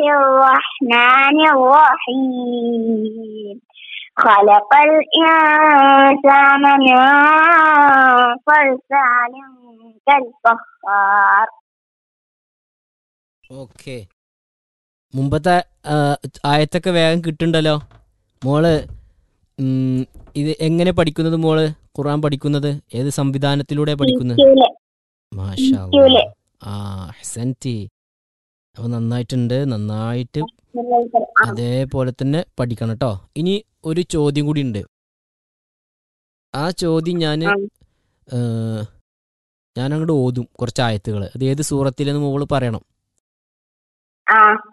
الرحمن الرحيم خلق الإنسان من صلصال كالفخار okay മുമ്പത്തെ ആ, ആയത്തൊക്കെ വേഗം കിട്ടുന്നുണ്ടല്ലോ മോള് ഉം, ഇത് എങ്ങനെ പഠിക്കുന്നത് മോള് ഖുർആൻ പഠിക്കുന്നത് ഏത് സംവിധാനത്തിലൂടെ പഠിക്കുന്നത് ഇരിക്കൂലെ? മാഷാ ഇരിക്കൂലെ? ആ ഹസൻറ്റി അപ്പൊ നന്നായിട്ടുണ്ട് നന്നായിട്ട് ആ, അതേപോലെ തന്നെ പഠിക്കണം കേട്ടോ ഇനി ഒരു ചോദ്യം കൂടി ഉണ്ട് ആ ചോദ്യം ഞാൻ ആ. ഞാൻ അങ്ങോട്ട് ഓതും കുറച്ച് ആയത്തുകൾ അത് ഏത് സൂറത്തിലെന്ന് മോള് പറയണം ആ